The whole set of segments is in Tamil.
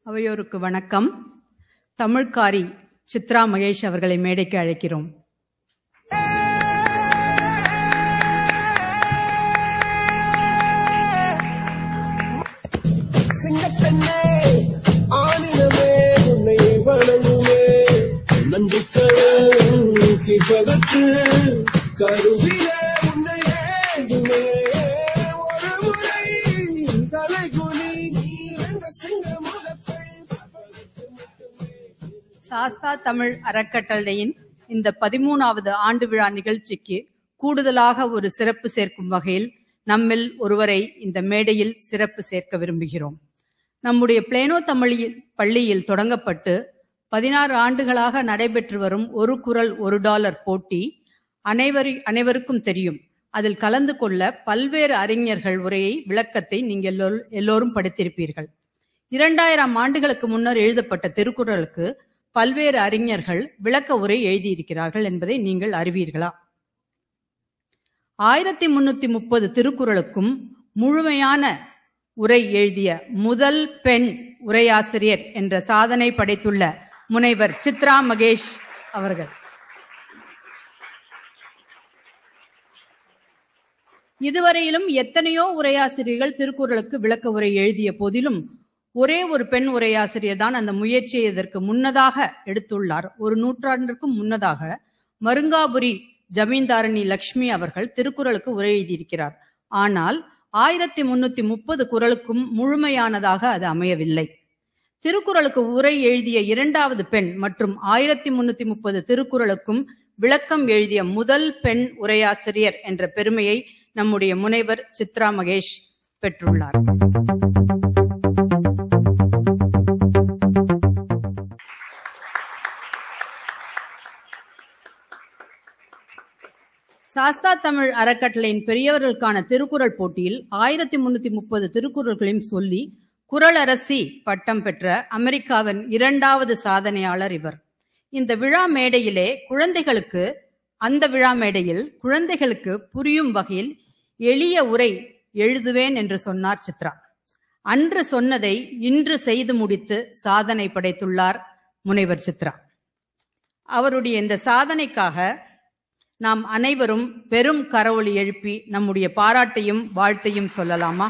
அவையோருக்கு வணக்கம் தமிழ்காரி சித்ரா மகேஷ் அவர்களை மேடைக்கு அழைக்கிறோம் சிங்கப்பெண்ணே ஆனினமே உன்னை வணங்குமே நன்றிக்கடன் தீர்ப்பதற்கு கருவிலே உன்னை ஏதுமே ஒரு முறை தலைகுனி நீ என்ற சிங்க முகத்தை சாஸ்தா தமிழ் அறக்கட்டளையின் இந்த பதிமூணாவது ஆண்டு விழா நிகழ்ச்சிக்கு கூடுதலாக ஒரு சிறப்பு சேர்க்கும் வகையில் நம்மில் ஒருவரை இந்த மேடையில் சிறப்பு சேர்க்க விரும்புகிறோம் நம்முடைய பிளேனோ தமிழில் பள்ளியில் தொடங்கப்பட்டு பதினாறு ஆண்டுகளாக நடைபெற்று வரும் ஒரு குரல் ஒரு டாலர் போட்டி அனைவரி அனைவருக்கும் தெரியும் அதில் கலந்து கொள்ள பல்வேறு அறிஞர்கள் உரையை விளக்கத்தை நீங்கள் எல்லோரும் எல்லோரும் படித்திருப்பீர்கள் இரண்டாயிரம் ஆண்டுகளுக்கு முன்னர் எழுதப்பட்ட திருக்குறளுக்கு பல்வேறு அறிஞர்கள் விளக்க உரை எழுதியிருக்கிறார்கள் என்பதை நீங்கள் அறிவீர்களா ஆயிரத்தி முன்னூத்தி முப்பது திருக்குறளுக்கும் முழுமையான உரை எழுதிய முதல் பெண் உரையாசிரியர் என்ற சாதனை படைத்துள்ள முனைவர் சித்ரா மகேஷ் அவர்கள் இதுவரையிலும் எத்தனையோ உரையாசிரியர்கள் திருக்குறளுக்கு விளக்க உரை எழுதிய போதிலும் ஒரே ஒரு பெண் உரையாசிரியர் தான் அந்த முயற்சியை இதற்கு முன்னதாக எடுத்துள்ளார் ஒரு நூற்றாண்டிற்கும் முன்னதாக மருங்காபுரி ஜமீன்தாரணி லக்ஷ்மி அவர்கள் திருக்குறளுக்கு உரை எழுதியிருக்கிறார் ஆனால் ஆயிரத்தி முன்னூத்தி முப்பது குறளுக்கும் முழுமையானதாக அது அமையவில்லை திருக்குறளுக்கு உரை எழுதிய இரண்டாவது பெண் மற்றும் ஆயிரத்தி முன்னூத்தி முப்பது திருக்குறளுக்கும் விளக்கம் எழுதிய முதல் பெண் உரையாசிரியர் என்ற பெருமையை நம்முடைய முனைவர் சித்ரா மகேஷ் பெற்றுள்ளார் சாஸ்தா தமிழ் அறக்கட்டளையின் பெரியவர்களுக்கான திருக்குறள் போட்டியில் ஆயிரத்தி முன்னூத்தி முப்பது திருக்குறள்களையும் சொல்லி குறளரசி பட்டம் பெற்ற அமெரிக்காவின் இரண்டாவது சாதனையாளர் இவர் இந்த விழா மேடையிலே குழந்தைகளுக்கு அந்த விழா மேடையில் குழந்தைகளுக்கு புரியும் வகையில் எளிய உரை எழுதுவேன் என்று சொன்னார் சித்ரா அன்று சொன்னதை இன்று செய்து முடித்து சாதனை படைத்துள்ளார் முனைவர் சித்ரா அவருடைய இந்த சாதனைக்காக நாம் அனைவரும் பெரும் கரவொலி எழுப்பி நம்முடைய பாராட்டையும் வாழ்த்தையும் சொல்லலாமா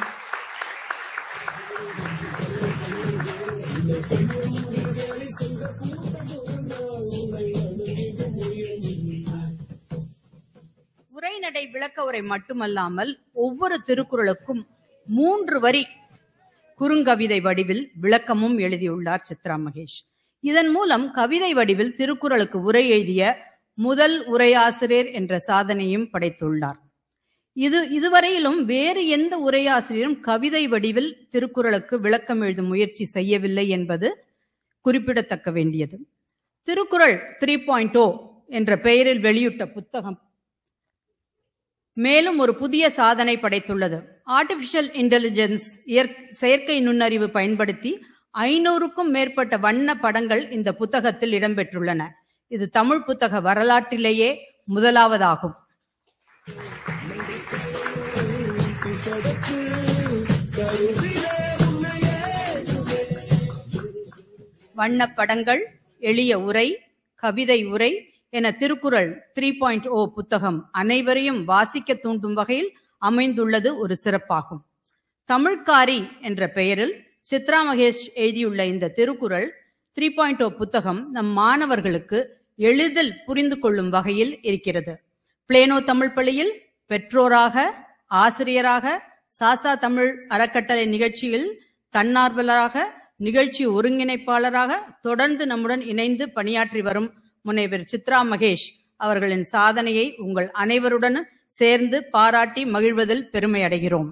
உரைநடை விளக்க உரை மட்டுமல்லாமல் ஒவ்வொரு திருக்குறளுக்கும் மூன்று வரி குறுங்கவிதை வடிவில் விளக்கமும் எழுதியுள்ளார் சித்ரா மகேஷ் இதன் மூலம் கவிதை வடிவில் திருக்குறளுக்கு உரை எழுதிய முதல் உரையாசிரியர் என்ற சாதனையும் படைத்துள்ளார் இது இதுவரையிலும் வேறு எந்த உரையாசிரியரும் கவிதை வடிவில் திருக்குறளுக்கு விளக்கம் எழுதும் முயற்சி செய்யவில்லை என்பது குறிப்பிடத்தக்க வேண்டியது திருக்குறள் த்ரீ பாயிண்ட் ஓ என்ற பெயரில் வெளியிட்ட புத்தகம் மேலும் ஒரு புதிய சாதனை படைத்துள்ளது ஆர்டிபிஷியல் இன்டெலிஜென்ஸ் செயற்கை நுண்ணறிவு பயன்படுத்தி ஐநூறுக்கும் மேற்பட்ட வண்ண படங்கள் இந்த புத்தகத்தில் இடம்பெற்றுள்ளன இது தமிழ் புத்தக வரலாற்றிலேயே முதலாவதாகும் வண்ணப்படங்கள் எளிய உரை கவிதை உரை என திருக்குறள் த்ரீ பாயிண்ட் ஓ புத்தகம் அனைவரையும் வாசிக்க தூண்டும் வகையில் அமைந்துள்ளது ஒரு சிறப்பாகும் தமிழ்காரி என்ற பெயரில் சித்ரா மகேஷ் எழுதியுள்ள இந்த திருக்குறள் த்ரீ பாயிண்ட் ஓ புத்தகம் நம் மாணவர்களுக்கு எளிதில் புரிந்து கொள்ளும் வகையில் இருக்கிறது பிளேனோ தமிழ் பள்ளியில் பெற்றோராக ஆசிரியராக சாசா தமிழ் அறக்கட்டளை நிகழ்ச்சியில் தன்னார்வலராக நிகழ்ச்சி ஒருங்கிணைப்பாளராக தொடர்ந்து நம்முடன் இணைந்து பணியாற்றி வரும் முனைவர் சித்ரா மகேஷ் அவர்களின் சாதனையை உங்கள் அனைவருடன் சேர்ந்து பாராட்டி மகிழ்வதில் பெருமை அடைகிறோம்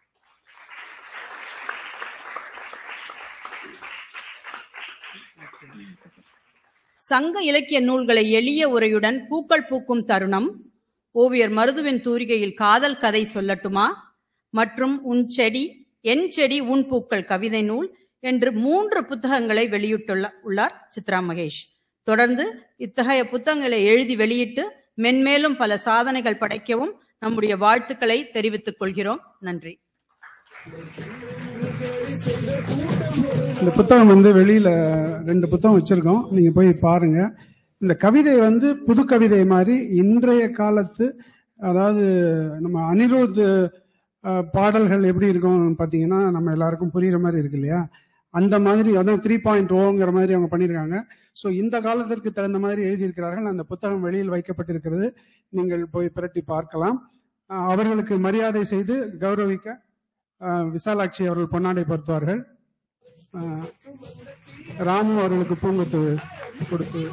சங்க இலக்கிய நூல்களை எளிய உரையுடன் பூக்கள் பூக்கும் தருணம் ஓவியர் மருதுவின் தூரிகையில் காதல் கதை சொல்லட்டுமா மற்றும் உன் செடி என் செடி உன் பூக்கள் கவிதை நூல் என்று மூன்று புத்தகங்களை வெளியிட்டுள்ள உள்ளார் சித்ரா மகேஷ் தொடர்ந்து இத்தகைய புத்தகங்களை எழுதி வெளியிட்டு மென்மேலும் பல சாதனைகள் படைக்கவும் நம்முடைய வாழ்த்துக்களை தெரிவித்துக் கொள்கிறோம் நன்றி கூட்டம் ஒரு இந்த புத்தகம் வந்து வெளியில ரெண்டு புத்தகம் வச்சிருக்கோம் நீங்க போய் பாருங்க இந்த கவிதை வந்து புது கவிதை மாதிரி இன்றைய காலத்து அதாவது நம்ம அனிருத் அஹ், பாடல்கள் எப்படி இருக்கும் பாத்தீங்கன்னா நம்ம எல்லாருக்கும் புரியுற மாதிரி இருக்கு இல்லையா அந்த மாதிரி அதான் த்ரீ பாயிண்ட் ஓங்கிற மாதிரி அவங்க பண்ணியிருக்காங்க ஸோ இந்த காலத்திற்கு தகுந்த மாதிரி எழுதியிருக்கிறார்கள் அந்த புத்தகம் வெளியில் வைக்கப்பட்டிருக்கிறது நீங்கள் போய் பிரட்டி பார்க்கலாம் அஹ், அவர்களுக்கு மரியாதை செய்து கௌரவிக்க அஹ், விசாலாட்சி அவர்கள் பொன்னாடை பொருத்துவார்கள் அஹ், ராமு அவர்களுக்கு பூங்கொத்து கொடுத்து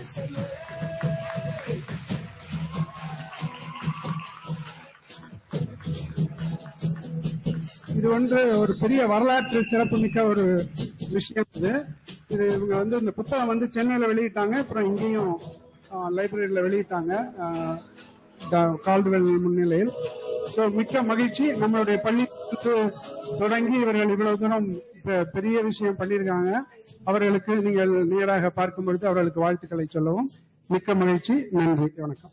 இது வந்து ஒரு பெரிய வரலாற்று சிறப்புமிக்க ஒரு விஷயம் இது இது இவங்க வந்து இந்த புத்தகம் வந்து சென்னையில வெளியிட்டாங்க அப்புறம் இங்கேயும் லைப்ரரியில வெளியிட்டாங்க அஹ், ட- கால்டுவெல் முன்னிலையில் ஸோ மிக்க மகிழ்ச்சி நம்மளுடைய பள்ளி தொடங்கி இவர்கள் இவ்வளவு தூரம் பெ- பெரிய விஷயம் பண்ணியிருக்காங்க அவர்களுக்கு நீங்கள் நேராக பார்க்கும் பொழுது அவர்களுக்கு வாழ்த்துக்களை சொல்லவும் மிக்க மகிழ்ச்சி நன்றி வணக்கம்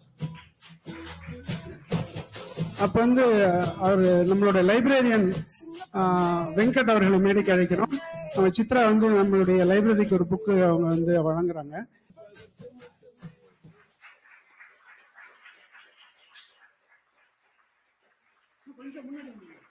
அப்ப வந்து அவர் நம்மளோட லைப்ரரியன் வெங்கட் அவர்களை மேடைக்கு அழைக்கிறோம் அவங்க சித்ரா வந்து நம்மளுடைய லைப்ரரிக்கு ஒரு புக்கு அவங்க வந்து வழங்குறாங்க கொஞ்சம் முன்னாடி வாங்க.